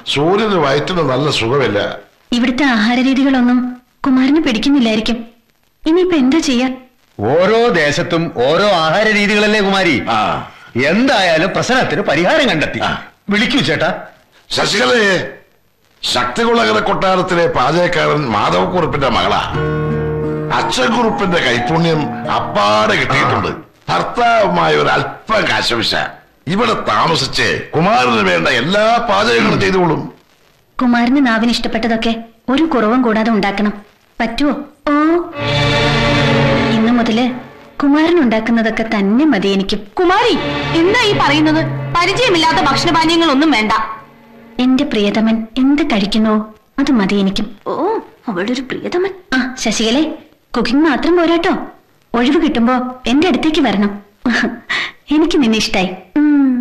സൂര്യന് വയറ്റിന് നല്ല സുഖമില്ല ഇവിടുത്തെ ആഹാര രീതികളൊന്നും കുമാരന് പിടിക്കുന്നില്ലായിരിക്കും ഇനിയിപ്പോ എന്താ ചെയ്യാ ഓരോ ദേശത്തും ഓരോ ആഹാര രീതികളല്ലേ കുമാരി ആ എന്തായാലും പ്രശ്നത്തിന് പരിഹാരം കണ്ടെത്തി ആ. വിളിക്കൂ ചേട്ടാ ശശികലയെ ശക്തികുളകര കൊട്ടാരത്തിലെ പാചകക്കാരൻ മാധവക്കുറുപ്പിന്റെ മകളാ അച്ഛൻകുറുപ്പിന്റെ കൈപുണ്യം അപ്പാടെ കിട്ടിയിട്ടുണ്ട് ഭർത്താവുമായ ഒരു അല്പം കാശവിശ ഇവിടെ താമസിച്ച് കുമാരന് വേണ്ട എല്ലാ പാചകങ്ങളും ചെയ്തോളും കുമാരന് നാവിന് ഇഷ്ടപ്പെട്ടതൊക്കെ ഒരു കുറവും കൂടാതെ ഉണ്ടാക്കണം പറ്റുമോ ഓ ഇന്നു മുതല് കുമാരൻ ഉണ്ടാക്കുന്നതൊക്കെ തന്നെ മതി എനിക്ക് കുമാരി എന്താ ഈ പറയുന്നത് പരിചയമില്ലാത്ത ഭക്ഷണപാനീയങ്ങളൊന്നും വേണ്ട എന്റെ പ്രിയതമൻ എന്ത് കഴിക്കുന്നോ അത് മതി എനിക്കും ഓ അവളുടെ ഒരു പ്രിയതമൻ ആ ശശികലെ കുക്കിംഗ് മാത്രം പോരാട്ടോ ഒഴിവ് കിട്ടുമ്പോ എന്റെ അടുത്തേക്ക് വരണം എനിക്ക് നിന്നെ ഇഷ്ടായി ഉം.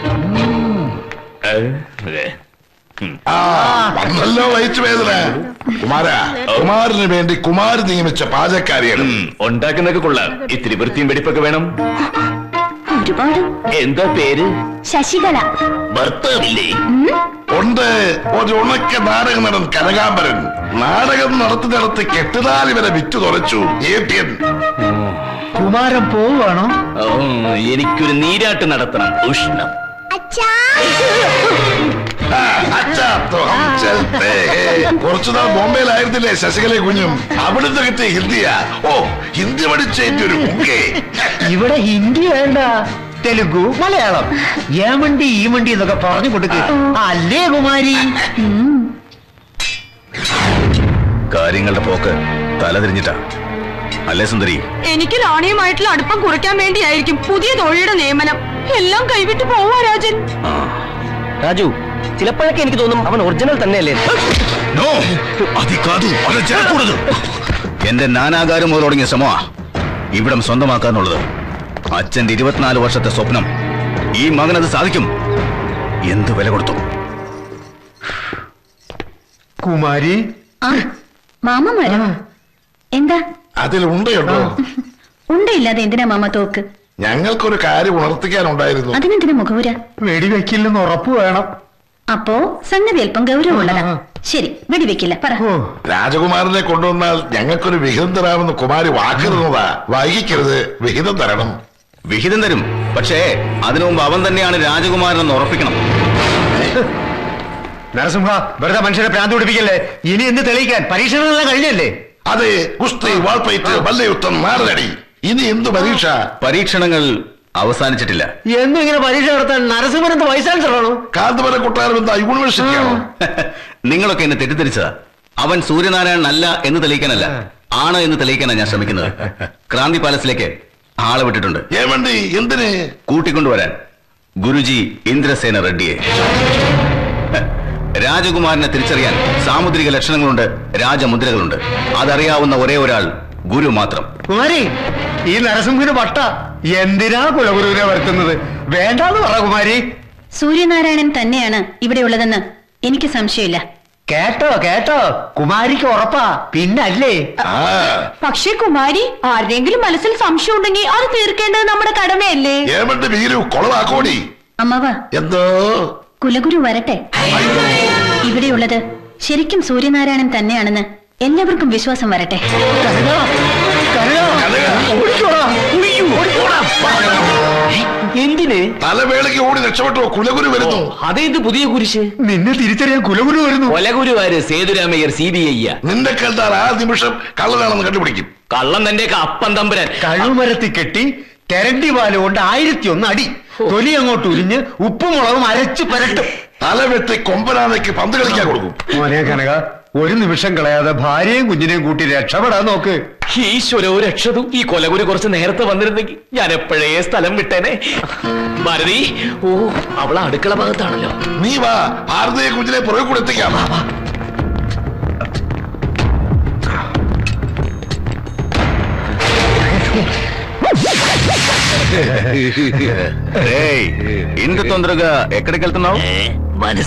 ആ വന്നല്ലോ വയച്ചു വേദന കുമാര കുമാരന് വേണ്ടി കുമാരൻ നിയമിച്ച പാചകക്കാരിയാണ് ഉണ്ടാക്കുന്നൊക്കെ കൊള്ളാം ഇത്തിരി വൃത്തിയും വെടിപ്പൊക്കെ വേണം ഒരുപാട് എന്താ പേര് ശശികല ഭർത്താവില്ലേ ഉണ്ട് ഒരു ഉണക്ക നാടക നടൻ കനകാംബരൻ നാടകം നടത്തി നടത്തി കെട്ടുതാലി വരെ വിറ്റു തുറച്ചു ഏപ്യൻ കുമാരൻ പോവാണോ ഓ, എനിക്കൊരു നീരാട്ട് നടത്തണം ഉഷ്ണം ആ, അച്ഛാ, तो हम चलते हैं. കുറച്ചുനാൾ ബോംബെയിലായിരുന്നില്ലേ ശശികല കുഞ്ഞും അവിടുന്ന് കിട്ടിയ ഹിന്ദിയാ ഓ ഹിന്ദി പഠിച്ചതിന്റെ ഒരു മുഖേ ഇവിടെ ഹിന്ദി വേണ്ട തെലുഗു മലയാളം ഏമണ്ടി ഈ മണ്ടി എന്നൊക്കെ പറഞ്ഞു കൊടുക്ക് അല്ലേ കുമാരി കാര്യങ്ങളുടെ പോക്ക് തലതിരിഞ്ഞിട്ടാ അല്ലേ സുന്ദരി എനിക്ക് റാണിയുമായിട്ടുള്ള അടുപ്പം കുറയ്ക്കാൻ വേണ്ടിയായിരിക്കും പുതിയ തൊഴിയുടെ നിയമനം എല്ലാം കൈവിട്ട് പോവാ രാജൻ രാജു ചിലപ്പോഴൊക്കെ എനിക്ക് തോന്നും അവൻ ഒറിജിനൽ തന്നെയല്ലേ നോ അതി കാതു അത് ചേർക്കൂടത് എന്റെ നാനാകാരം മുതൽ തുടങ്ങിയ ശ്രമമാ ഇവിടം സ്വന്തമാക്കാന്നുള്ളത് അച്ഛന്റെ ഇരുപത്തിനാല് വർഷത്തെ സ്വപ്നം ഈ മകൻ അത് സാധിക്കും എന്ത് വില കൊടുത്തു കുമാരി ആ മാമമാരോ എന്താ അതിലുണ്ട് കേട്ടോ ഉണ്ടയില്ലാതെ എന്തിനാ മാമ തോക്ക് ഞങ്ങൾക്കൊരു കാര്യം ഉണർത്തിക്കാനുണ്ടായിരുന്നു അതിനെന്തിനാ മുഖവുര വെടിവെക്കില്ലെന്ന് ഉറപ്പ് വേണം അപ്പോ സംഗതി അല്പം ഗൗരവമുള്ളതാ ശരി വെടിവെക്കില്ല പറ ഓ രാജകുമാരനെ കൊണ്ടുവന്നാൽ ഞങ്ങൾക്കൊരു വിഹിതം തരാമെന്ന് കുമാരി വാക്ക് തന്നതാ വൈകിക്കരുത് വിഹിതം തരണം വിഹിതം തരും പക്ഷേ അതിനു മുമ്പ് അവൻ തന്നെയാണ് രാജകുമാരനെന്ന് ഉറപ്പിക്കണം നരസിംഹ വെറുതെ മനുഷ്യരെ പ്രാന്ത് പിടിപ്പിക്കല്ലേ ഇനി എന്ത് തെളിയിക്കാൻ പരീക്ഷകളെല്ലാം കഴിഞ്ഞല്ലേ അതെ ഗുസ്തി വാൾപ്പയറ്റ് മല്ലയുദ്ധം നാടനടി ഇനി എന്ത് പരീക്ഷ പരീക്ഷണങ്ങൾ അവസാനിച്ചിട്ടില്ല എന്നും ഇങ്ങനെ പരീക്ഷ നടത്താൻ നരസിംഹൻ എന്ത് വൈസ് ചാൻസലറാണോ കാന്തപുര കൊട്ടാരം എന്താ യൂണിവേഴ്സിറ്റിയാണോ നിങ്ങളൊക്കെ എന്നെ തെറ്റിദ്ധരിച്ചതാ അവൻ സൂര്യനാരായണൻ അല്ല എന്ന് തെളിയിക്കാനല്ല ആണ് എന്ന് തെളിയിക്കാനാണ് ഞാൻ ശ്രമിക്കുന്നത് ക്രാന്തി പാലസിലേക്ക് ആളെ വിട്ടിട്ടുണ്ട് ഏമണ്ടി എന്തിന് കൂട്ടിക്കൊണ്ടുവരാൻ ഗുരുജി ഇന്ദ്രസേന റെഡ്ഡിയെ രാജകുമാരനെ തിരിച്ചറിയാൻ സാമുദ്രിക ലക്ഷണങ്ങളുണ്ട് രാജമുദ്രകളുണ്ട് അതറിയാവുന്ന ഒരേ ഒരാൾ ഗുരു മാത്രം കുമാരി ഈ നരസിംഹന് പട്ട എന്തിനാ കുലഗുരുവിനെ വരുത്തുന്നത് വേണ്ടാന്ന് പറ കുമാരി സൂര്യനാരായണൻ തന്നെയാണ് ഇവിടെ ഉള്ളതെന്ന് എനിക്ക് സംശയമില്ല കേട്ടോ കേട്ടോ കുമാരിക്ക് ഉറപ്പാ പിന്നല്ലേ ആ പക്ഷേ കുമാരി ആരുടെയെങ്കിലും മനസ്സിൽ സംശയം ഉണ്ടെങ്കിൽ അത് തീർക്കേണ്ടത് നമ്മുടെ കടമയല്ലേ ഏമണ്ടി വീരു കൊളവാക്കോടി അമ്മാവ എന്തോ കുലഗുരു വരട്ടെ ഇവിടെയുള്ളത് ശരിക്കും സൂര്യനാരായണൻ തന്നെയാണെന്ന് എല്ലാവർക്കും വിശ്വാസം വരട്ടെ കനക, കനക, കനക. ഓടിക്കോടാ. എന്തിന് തലവേളയ്ക്ക് ഓടി രക്ഷപ്പെട്ടോ കുലഗുരു വരുന്നു അതേത് പുതിയ കുരിശ് നിന്നെ തിരിച്ചറിയാൻ കുലഗുരു വരുന്നു കൊലഗുരുവാര് സേതുരാമയ്യർ സി ബി ഐ നിന്റെ കണ്ടാൽ ആ നിമിഷം കള്ളനാണെന്ന് കണ്ടുപിടിക്കും കള്ളം തന്റെ അപ്പൻ തമ്പുരാൻ കഴിവുമരത്തിൽ കെട്ടി തെരണ്ടി പാല് കൊണ്ട് ആയിരത്തി ഒന്ന് അടി തൊലി അങ്ങോട്ട് ഉരിഞ്ഞ് ഉപ്പും മുളകും അരച്ച് പരട്ടും തല വെട്ടി കൊമ്പനാനയ്ക്ക് പന്ത് കളിക്കാൻ കൊടുക്കും മോനെ കനക ഒരു നിമിഷം കളയാതെ ഭാര്യയും കുഞ്ഞിനെയും കൂട്ടി രക്ഷപ്പെടാൻ നോക്ക് ഈശ്വരോ രക്ഷതും ഈ കൊലഗുരു കുറച്ച് നേരത്തെ വന്നിരുന്നെങ്കിൽ ഞാൻ എപ്പോഴേ സ്ഥലം വിട്ടേനെ ഭാരതി ഓ അവളെ അടുക്കള ഭാഗത്താണല്ലോ നീ വാ ഭാരതീയ കുഞ്ഞിനെ പുറകെ കൂടെ എത്തിക്കാം ఏయ్, ఇంత తొందరగా ఎక్కడికి వెళ్తున్నావు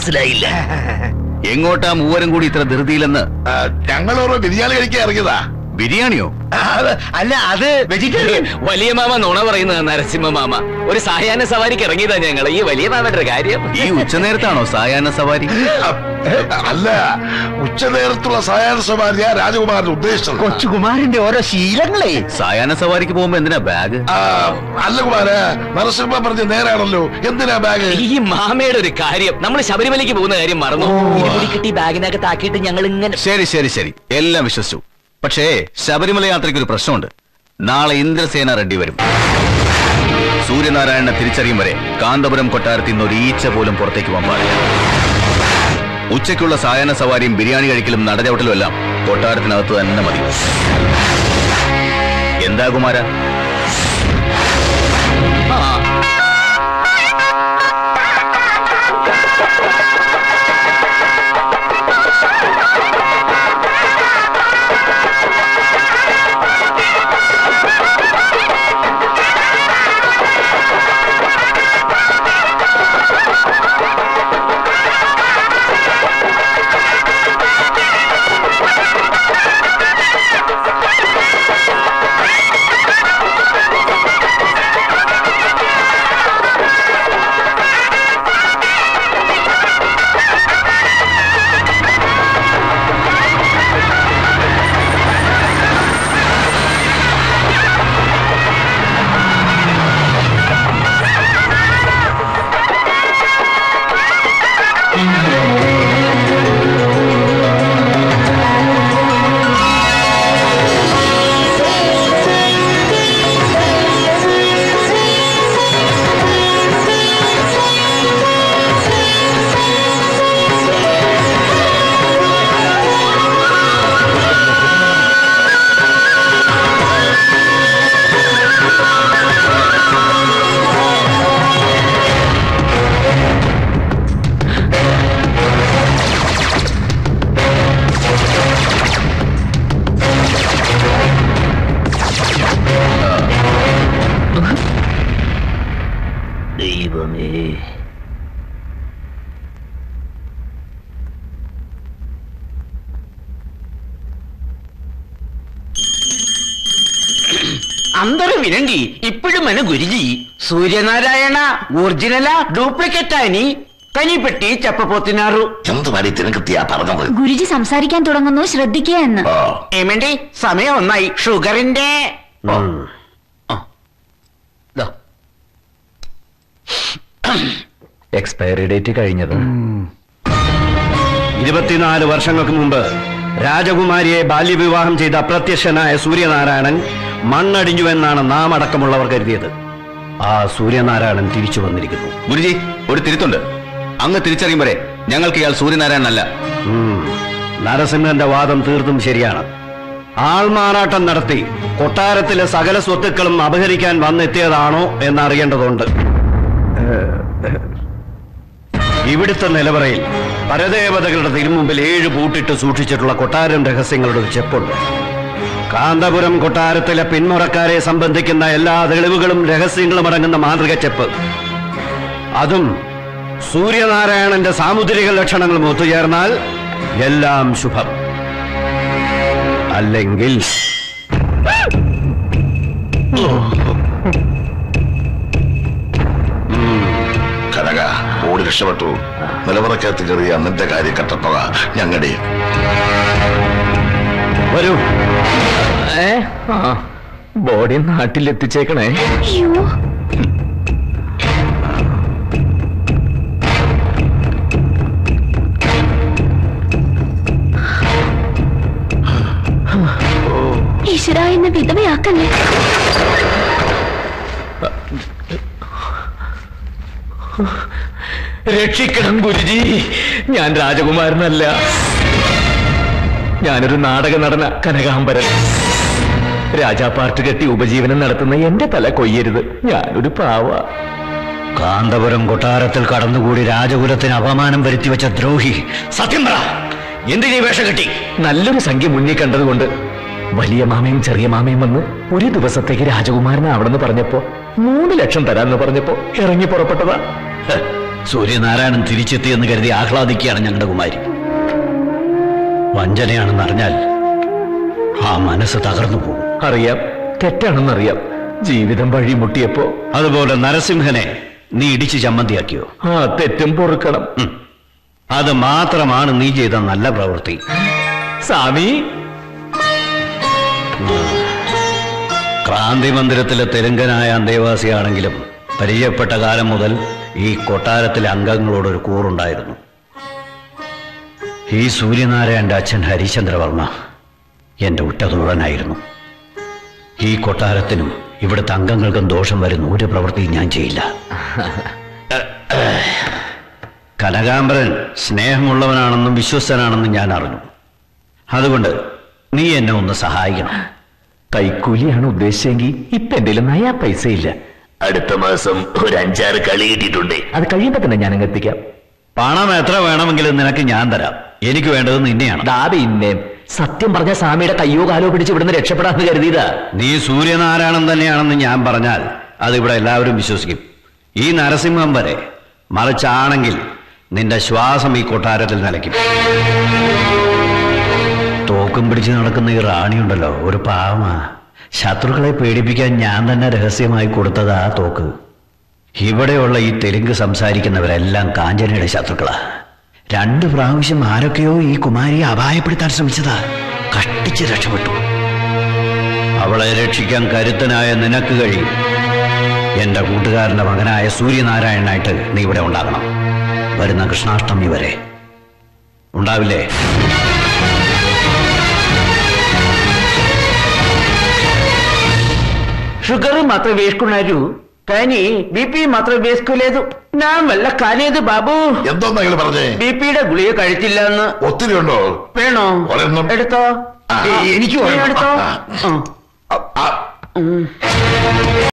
മനസ്സിലായില്ല എങ്ങോട്ടാ മൂവരും കൂടി ഇത്ര ധൃതിയിലെന്ന് ആ, ഞങ്ങൾ ഓരോ ബിരിയാണി കഴിക്കാൻ ഇറങ്ങിയതാ ബിരിയാണിയോ അത് അല്ല അത് വെജിറ്റേറിയൻ വലിയ മാമ നുണ പറയുന്നത് നരസിംഹ മാമ ഒരു സായാഹ്ന സവാരിക്ക് ഇറങ്ങിയതാ ഞങ്ങൾ ഈ വലിയ മാമന്റെ കാര്യം ഈ ഉച്ചനേരത്താണോ സായാഹ്ന സവാരി അല്ല ഉച്ചനേരത്തുള്ള സായാഹ്ന സവാരിയാ രാജകുമാരൻ ഉദ്ദേശിച്ചത് കൊച്ചുകുമാരന്റെ ഓരോ ശീലങ്ങളെ സായാഹ്ന സവാരിക്ക് പോകുമ്പോ എന്തിനാ ബാഗ് ആ, അല്ല കുമാര നരസിംഹ പറഞ്ഞ നേരാണല്ലോ എന്തിനാ ബാഗ് ഈ മാമയുടെ ഒരു കാര്യം നമ്മൾ ശബരിമലയ്ക്ക് പോകുന്ന കാര്യം മറന്നു ഇരുമുടി കിട്ടി ബാഗിനകത്ത് ആക്കിയിട്ട് ഞങ്ങൾ ഇങ്ങനെ ശരി ശരി ശരി എല്ലാം വിശ്വസിച്ചു പക്ഷേ ശബരിമല യാത്രയ്ക്ക് ഒരു പ്രശ്നമുണ്ട് നാളെ ഇന്ദ്രസേന റെഡ്ഡി വരും സൂര്യനാരായണനെ തിരിച്ചറിയും വരെ കാന്തപുരം കൊട്ടാരത്തിൽ നിന്ന് ഒരു ഈച്ച പോലും പുറത്തേക്ക് പോകാൻ പാടില്ല ഉച്ചയ്ക്കുള്ള സായാഹ്ന സവാരിയും ബിരിയാണി കഴിക്കലും നടചവിട്ടലും എല്ലാം കൊട്ടാരത്തിനകത്ത് തന്നെ മതി എന്താ കുമാര అందరూ వినండి ఇప్పుడు మన గురిజీ సూర్యనారాయణ ఒరిజినలా డూప్లికేట్ అని కనిపెట్టి చెప్పబోతున్నారు എന്ത് പണി തിനകത്തിയാ പറഞ്ഞത് ഗുരുജി സംസാരിക്കാൻ തുടങ്ങുന്നു ശ്രദ്ധിക്കുക എന്ന് ആ, ఏమండి సమయం ఉన్నాయి షుగరిండే എക്സ്പയറി ഡേറ്റ് കഴിഞ്ഞത് ഇരുപത്തിനാല് വർഷങ്ങൾക്ക് മുമ്പ് രാജകുമാരിയെ ബാല്യവിവാഹം ചെയ്ത അപ്രത്യക്ഷനായ സൂര്യനാരായണൻ മണ്ണടിഞ്ഞുവെന്നാണ് നാം അടക്കമുള്ളവർ കരുതിയത് ആ സൂര്യനാരായണൻ തിരിച്ചു വന്നിരിക്കുന്നു ഗുരുജി ഒരു തിരുത്തുണ്ട് അങ്ങ് തിരിച്ചറിയും വരെ ഞങ്ങൾക്ക് ഇയാൾ സൂര്യനാരായണനല്ല ഉം. നരസിംഹന്റെ വാദം തീർത്തും ശരിയാണ് ആൾമാറാട്ടം നടത്തി കൊട്ടാരത്തിലെ സകല സ്വത്തുക്കളും അപഹരിക്കാൻ വന്നെത്തിയതാണോ എന്നറിയേണ്ടതുണ്ട് ഇവിടുത്തെ നിലവറയിൽ പരദേവതകളുടെ തിരുമുമ്പിൽ ഏഴ് പൂട്ടിട്ട് സൂക്ഷിച്ചിട്ടുള്ള കൊട്ടാരം രഹസ്യങ്ങളുടെ ഒരു ചെപ്പുണ്ട് കാന്തപുരം കൊട്ടാരത്തിലെ പിന്മുറക്കാരെ സംബന്ധിക്കുന്ന എല്ലാ തെളിവുകളും രഹസ്യങ്ങളും അടങ്ങുന്ന മാതൃക ചെപ്പ് അതും സൂര്യനാരായണന്റെ സാമുദ്രിക ലക്ഷണങ്ങളും ഒത്തുചേർന്നാൽ എല്ലാം ശുഭം അല്ലെങ്കിൽ കനക ഓടി രക്ഷപ്പെട്ടു നിലവറക്കകത്ത് കയറിയ നിന്റെ കാര്യം കെട്ടപ്പുക ഞങ്ങളുടെ വരൂ ഏ ആ ബോഡി നാട്ടിലെത്തിച്ചേക്കണേ അയ്യോ ഈശ്വര എന്നെ വിധവയാക്കല്ലേ രക്ഷിക്കണം ഗുരുജി ഞാൻ രാജകുമാരനല്ല ഞാനൊരു നാടക നടന കനകാംബരൻ രാജാപാർട്ട് കെട്ടി ഉപജീവനം നടത്തുന്ന എന്റെ തല കൊയ്യരുത് ഞാനൊരു പാവ കാന്തപുരം കൊട്ടാരത്തിൽ കടന്നുകൂടി രാജകുലത്തിന് അപമാനം വരുത്തിവെച്ച ദ്രോഹി സത്യം പറ എന്തിനീ വേഷം കെട്ടി നല്ലൊരു സംഖ്യ മുന്നിൽ കണ്ടതുകൊണ്ട് വലിയ മാമയും ചെറിയ മാമയും വന്ന് ഒരു ദിവസത്തേക്ക് രാജകുമാരനാവണമെന്ന് പറഞ്ഞപ്പോ മൂന്ന് ലക്ഷം തരാന്ന് പറഞ്ഞപ്പോ ഇറങ്ങി പുറപ്പെട്ടതാ ഹ്, സൂര്യനാരായണൻ തിരിച്ചെത്തിയെന്ന് കരുതി ആഹ്ലാദിക്കുകയാണ് ഞങ്ങളുടെ കുമാരി വഞ്ചനയാണെന്ന് അറിഞ്ഞാൽ ആ മനസ്സ് തകർന്നു പോകും അറിയാം തെറ്റാണെന്നറിയാം ജീവിതം വഴിമുട്ടിയപ്പോ അതുപോലെ നരസിംഹനെ നീ ഇടിച്ച് ചമ്മന്തിയാക്കിയോ ആ തെറ്റും പൊറുക്കണം ഉം. അത് മാത്രമാണ് നീ ചെയ്ത നല്ല പ്രവൃത്തി സ്വാമി ക്രാന്തി മന്ദിരത്തിലെ തെലുങ്കനായ അന്തേവാസിയാണെങ്കിലും പരിചയപ്പെട്ട കാലം മുതൽ ഈ കൊട്ടാരത്തിലെ അംഗങ്ങളോടൊരു കൂറുണ്ടായിരുന്നു ഈ സൂര്യനാരായണന്റെ അച്ഛൻ ഹരിചന്ദ്രവർമ്മ എന്റെ ഉറ്റതോഴനായിരുന്നു ഈ കൊട്ടാരത്തിനും ഇവിടുത്തെ അംഗങ്ങൾക്കും ദോഷം വരുന്ന ഒരു പ്രവൃത്തിയും ഞാൻ ചെയ്യില്ല കനകാംബരൻ സ്നേഹമുള്ളവനാണെന്നും വിശ്വസ്തനാണെന്നും ഞാൻ അറിഞ്ഞു അതുകൊണ്ട് നീ എന്നെ ഒന്ന് സഹായിക്കണം കൈക്കൂലിയാണ് ഉദ്ദേശിച്ചെങ്കിൽ ഇപ്പൊ എന്റെ നയാ പൈസ ഇല്ല അടുത്ത മാസം ഒരു അഞ്ചാറ് കളി കിട്ടിയിട്ടുണ്ട് അത് കഴിയുമ്പോ തന്നെ ഞാൻ അങ്ങ് എത്തിക്കാം പണം എത്ര വേണമെങ്കിലും നിനക്ക് ഞാൻ തരാം എനിക്ക് വേണ്ടത് നിന്നെയാണ് ദാ പിന്നെ സത്യം പറഞ്ഞ സ്വാമിയുടെ കയ്യോ കാലോ പിടിച്ച് ഇവിടുന്ന് രക്ഷപ്പെടാന്ന് കരുതിയതാ നീ സൂര്യനാരായണൻ തന്നെയാണെന്ന് ഞാൻ പറഞ്ഞാൽ അതിവിടെ എല്ലാവരും വിശ്വസിക്കും ഈ നരസിംഹം വരെ മറിച്ചാണെങ്കിൽ നിന്റെ ശ്വാസം ഈ കൊട്ടാരത്തിൽ നിലയ്ക്കും തോക്കും പിടിച്ച് നടക്കുന്ന ഈ റാണിയുണ്ടല്ലോ ഒരു പാവമാ ശത്രുക്കളെ പേടിപ്പിക്കാൻ ഞാൻ തന്നെ രഹസ്യമായി കൊടുത്തതാ ആ തോക്ക് ഇവിടെയുള്ള ഈ തെലുങ്ക് സംസാരിക്കുന്നവരെല്ലാം കാഞ്ചനയുടെ ശത്രുക്കളാ രണ്ട് പ്രാവശ്യം ആരൊക്കെയോ ഈ കുമാരിയെ അപായപ്പെടുത്താൻ ശ്രമിച്ചതാ കഷ്ടിച്ച് രക്ഷപ്പെട്ടു അവളെ രക്ഷിക്കാൻ കരുത്തനായ നിനക്ക് കഴിയും എന്റെ കൂട്ടുകാരന്റെ മകനായ സൂര്യനാരായണനായിട്ട് നീ ഇവിടെ ഉണ്ടാകണം വരുന്ന കൃഷ്ണാഷ്ടമി വരെ ഉണ്ടാവില്ലേ షుగర్ మాత్రం వేసుకున్నారు కానీ బీపీ మాత్రం వేసుకోలేదు నా వల్ల కాలేదు బాబు എന്തോന്നാ നിങ്ങൾ പറഞ്ഞേ ബിപിയുടെ ഗുളിക കഴിച്ചില്ല എന്ന് ഒത്തിരി ഉണ്ടോ വേണോ ഒരെണ്ണം. എടുത്തോ ആ, എനിക്ക് ഒരെണ്ണം. എടുത്തോ ആ. ആ. ആ, ആ,